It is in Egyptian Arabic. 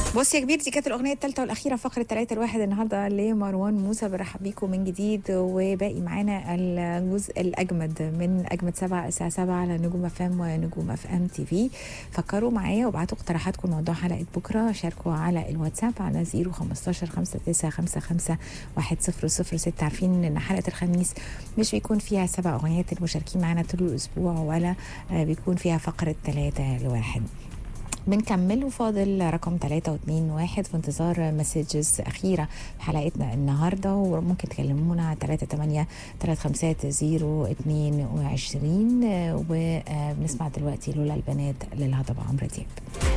بص يا كبير دي كانت الاغنيه الثالثه والاخيره فقره ثلاثة الواحد النهارده لمروان موسى برحب بيكم من جديد وباقي معانا الجزء الاجمد من اجمد سبعة الساعه 7 على نجوم اف ام ونجوم اف ام تي في فكروا معايا وابعتوا اقتراحاتكم موضوع حلقه بكره شاركوا على الواتساب على 015 5955 1006 عارفين ان حلقه الخميس مش بيكون فيها سبع اغنيات المشاركين معانا طول الاسبوع ولا آه، بيكون فيها فقره ثلاثة لواحد بنكمل وفاضل رقم 3 و2 1 في انتظار مسجز أخيرة في حلقتنا النهاردة وممكن تكلمونا على 3 8 3 5 0 22 وبنسمع دلوقتي لولا البنات للهضبة عمرو دياب